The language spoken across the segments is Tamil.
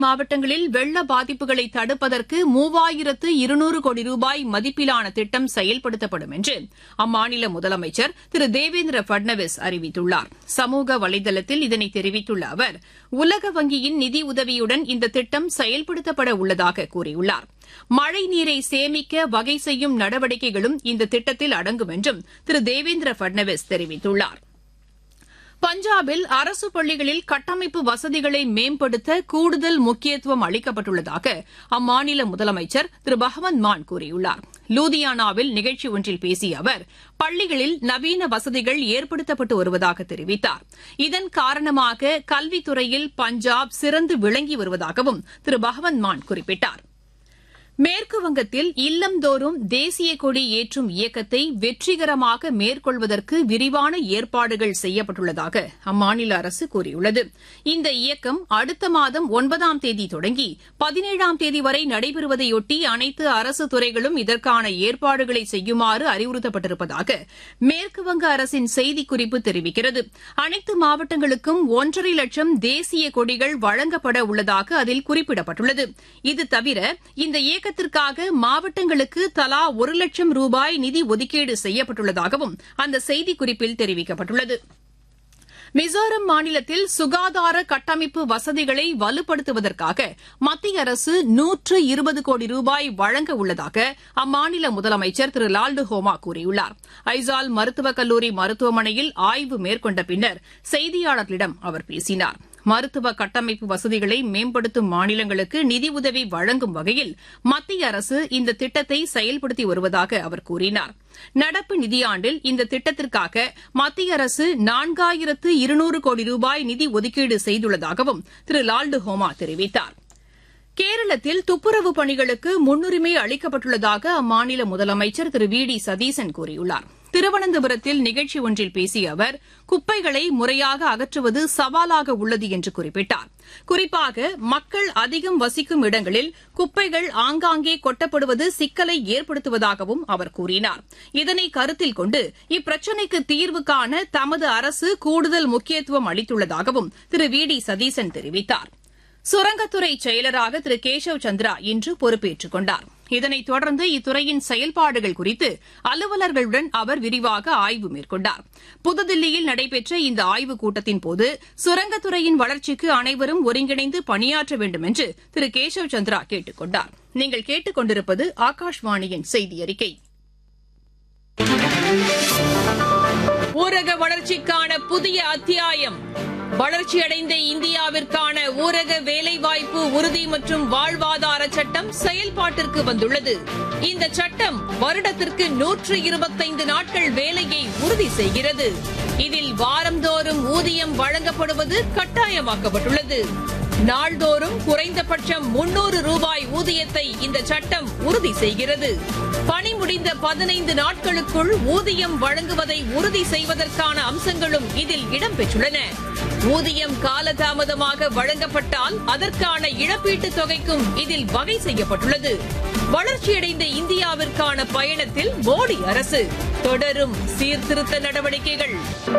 மாவட்டங்களில் வெள்ள பாதிப்புகளை தடுப்பதற்கு மூவாயிரத்து இருநூறு கோடி ரூபாய் மதிப்பிலான திட்டம் செயல்படுத்தப்படும் என்று அம்மாநில முதலமைச்சர் திரு தேவேந்திர பட்னவிஸ் அறிவித்துள்ளார் சமூக வலைதளத்தில் இதனை தெரிவித்துள்ள அவர் உலக வங்கியின் நிதி உதவியுடன் இந்த திட்டம் செயல்படுத்தப்பட உள்ளதாக கூறியுள்ளார் மழை நீரை சேமிக்க வகை செய்யும் நடவடிக்கைகளும் இந்த திட்டத்தில் அடங்கும் என்றும் திரு தேவேந்திர பட்னவிஸ் தெரிவித்துள்ளாா் பஞ்சாபில் அரசு பள்ளிகளில் கட்டமைப்பு வசதிகளை மேம்படுத்த கூடுதல் முக்கியத்துவம் அளிக்கப்பட்டுள்ளதாக அம்மாநில முதலமைச்சர் திரு பகவந்த் மான் கூறியுள்ளார் லூதியானாவில் நிகழ்ச்சி ஒன்றில் பேசிய அவர் பள்ளிகளில் நவீன வசதிகள் ஏற்படுத்தப்பட்டு வருவதாக தெரிவித்தார் இதன் காரணமாக கல்வித்துறையில் பஞ்சாப் சிறந்து விளங்கி வருவதாகவும் திரு பகவந்த் மான் குறிப்பிட்டார் மேற்குவங்கத்தில் இல்லந்தோறும் தேசிய கொடி ஏற்றும் இயக்கத்தை வெற்றிகரமாக மேற்கொள்வதற்கு விரிவான ஏற்பாடுகள் செய்யப்பட்டுள்ளதாக அம்மாநில அரசு கூறியுள்ளது இந்த இயக்கம் அடுத்த மாதம் ஒன்பதாம் தேதி தொடங்கி பதினேழாம் தேதி வரை நடைபெறுவதையொட்டி அனைத்து அரசு துறைகளும் இதற்கான ஏற்பாடுகளை செய்யுமாறு அறிவுறுத்தப்பட்டிருப்பதாக மேற்குவங்க அரசின் செய்திக்குறிப்பு தெரிவிக்கிறது அனைத்து மாவட்டங்களுக்கும் ஒன்றரை லட்சம் தேசிய கொடிகள் வழங்கப்பட உள்ளதாக அதில் குறிப்பிடப்பட்டுள்ளது இது தவிர இந்த இயக்க இயக்கத்திற்காக மாவட்டங்களுக்கு தலா ஒரு லட்சம் ரூபாய் நிதி ஒதுக்கீடு செய்யப்பட்டுள்ளதாகவும் அந்த செய்திக்குறிப்பில் தெரிவிக்கப்பட்டுள்ளது மிசோரம் மாநிலத்தில் சுகாதார கட்டமைப்பு வசதிகளை வலுப்படுத்துவதற்காக மத்திய அரசு நூற்று இருபது கோடி ரூபாய் வழங்க உள்ளதாக அம்மாநில முதலமைச்சர் திரு லால்டு ஹோமா கூறியுள்ளார் ஐசால் மருத்துவக் கல்லூரி மருத்துவமனையில் ஆய்வு மேற்கொண்ட பின்னர் செய்தியாளர்களிடம் அவர் பேசினார் மருத்துவ கட்டமைப்பு வசதிகளை மேம்படுத்தும் மாநிலங்களுக்கு நிதியுதவி வழங்கும் வகையில் மத்திய அரசு இந்த திட்டத்தை செயல்படுத்தி வருவதாக அவர் கூறினார் நடப்பு நிதியாண்டில் இந்த திட்டத்திற்காக மத்திய அரசு நான்காயிரத்து இருநூறு கோடி ரூபாய் நிதி ஒதுக்கீடு செய்துள்ளதாகவும் திரு லால்டு ஹோமா தெரிவித்தார் கேரளத்தில் துப்புரவு பணிகளுக்கு முன்னுரிமை அளிக்கப்பட்டுள்ளதாக அம்மாநில முதலமைச்சர் திரு வி டி சதீசன் கூறியுள்ளார் திருவனந்தபுரத்தில் நிகழ்ச்சி ஒன்றில் பேசிய அவர் குப்பைகளை முறையாக அகற்றுவது சவாலாக உள்ளது என்று குறிப்பிட்டார் குறிப்பாக மக்கள் அதிகம் வசிக்கும் இடங்களில் குப்பைகள் ஆங்காங்கே கொட்டப்படுவது சிக்கலை ஏற்படுத்துவதாகவும் அவர் கூறினார் இதனை கருத்தில் கொண்டு இப்பிரச்சினைக்கு தீர்வு காண தமது அரசு கூடுதல் முக்கியத்துவம் அளித்துள்ளதாகவும் திரு வி டி சதீசன் தெரிவித்தார் சுரங்கத்துறை செயலராக திரு கேசவ் சந்திரா இன்று பொறுப்பேற்றுக் கொண்டார் இதனைத் தொடர்ந்து இத்துறையின் செயல்பாடுகள் குறித்து அலுவலர்களுடன் அவர் விரிவாக ஆய்வு மேற்கொண்டார் புதுதில்லியில் நடைபெற்ற இந்த ஆய்வுக் கூட்டத்தின்போது சுரங்கத்துறையின் வளர்ச்சிக்கு அனைவரும் ஒருங்கிணைந்து பணியாற்ற வேண்டும் என்று திரு கேசவ் சந்திரா கேட்டுக் கொண்டார் நீங்கள் கேட்டுக் கொண்டிருப்பது ஆகாஷ்வாணியின் செய்தி அறிக்கை ஊரக வளர்ச்சிக்கான புதிய அத்தியாயம் வளர்ச்சியடைந்த இந்தியாவிற்கான ஊரக வேலைவாய்ப்பு உறுதி மற்றும் வாழ்வாதார சட்டம் செயல்பாட்டிற்கு வந்துள்ளது இந்த சட்டம் வருடத்திற்கு நூற்று இருபத்தைந்து நாட்கள் வேலையை உறுதி செய்கிறது இதில் வாரந்தோறும் ஊதியம் வழங்கப்படுவது கட்டாயமாக்கப்பட்டுள்ளது நாள்தோறும் குறைந்தபட்சம் முன்னூறு ரூபாய் ஊதியத்தை இந்த சட்டம் உறுதி செய்கிறது பணி முடிந்த பதினைந்து நாட்களுக்குள் ஊதியம் வழங்குவதை உறுதி செய்வதற்கான அம்சங்களும் இதில் இடம்பெற்றுள்ளன ஊதியம் காலதாமதமாக வழங்கப்பட்டால் அதற்கான இழப்பீட்டுத் தொகைக்கும் இதில் வகை செய்யப்பட்டுள்ளது வளர்ச்சியடைந்த இந்தியாவிற்கான பயணத்தில் மோடி அரசு தொடரும் சீர்திருத்த நடவடிக்கைகள்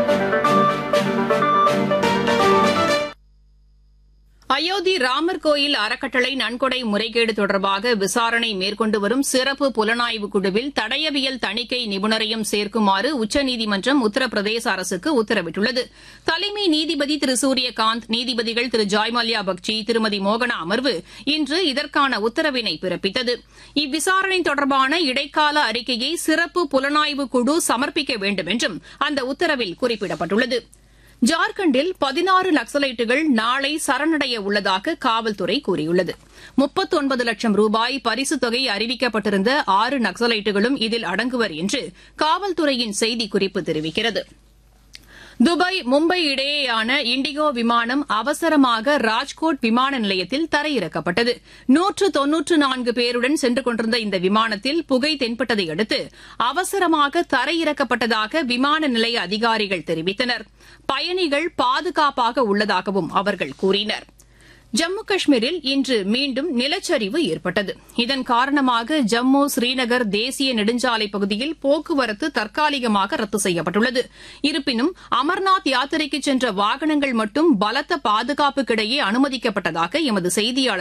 அயோத்தி ராமர் கோயில் அறக்கட்டளை நன்கொடை முறைகேடு தொடர்பாக விசாரணை மேற்கொண்டு வரும் சிறப்பு புலனாய்வு குழுவில் தடயவியல் தணிக்கை நிபுணரையும் சேர்க்குமாறு உச்சநீதிமன்றம் உத்தரப்பிரதேச அரசுக்கு உத்தரவிட்டுள்ளது தலைமை நீதிபதி திரு சூரியகாந்த் நீதிபதிகள் திரு ஜாய்மல்யா பக்சி திருமதி மோகனா அமர்வு இன்று இதற்கான உத்தரவினை பிறப்பித்தது இவ்விசாரணை தொடர்பான இடைக்கால அறிக்கையை சிறப்பு புலனாய்வு குழு சமர்ப்பிக்க வேண்டும் என்றும் அந்த உத்தரவில் குறிப்பிடப்பட்டுள்ளது ஜார்க்கண்டில் பதினாறு நக்சலைட்டுகள் நாளை சரணடைய உள்ளதாக காவல்துறை கூறியுள்ளது முப்பத்தொன்பது லட்சம் ரூபாய் பரிசுத் தொகை அறிவிக்கப்பட்டிருந்த ஆறு நக்சலைட்டுகளும் இதில் அடங்குவர் என்று காவல்துறையின் செய்திக்குறிப்பு தெரிவிக்கிறது துபாய் மும்பை இடையேயான இண்டிகோ விமானம் அவசரமாக ராஜ்கோட் விமான நிலையத்தில் தரையிறக்கப்பட்டது நூற்று தொன்னூற்று நான்கு பேருடன் சென்று கொண்டிருந்த இந்த விமானத்தில் புகை தென்பட்டதை அடுத்து அவசரமாக தரையிறக்கப்பட்டதாக விமான நிலைய அதிகாரிகள் தெரிவித்தனர் பயணிகள் பாதுகாப்பாக உள்ளதாகவும் அவர்கள் கூறினர் ஜம்மு காஷ்மீரில் இன்று மீண்டும் நிலச்சரிவு ஏற்பட்டது இதன் காரணமாக ஜம்மு ஸ்ரீநகர் தேசிய நெடுஞ்சாலை பகுதியில் போக்குவரத்து தற்காலிகமாக ரத்து செய்யப்பட்டுள்ளது இருப்பினும் அமர்நாத் யாத்திரைக்கு சென்ற வாகனங்கள் மட்டும் பலத்த பாதுகாப்புக்கிடையே அனுமதிக்கப்பட்டதாக எமது செய்தியாளர்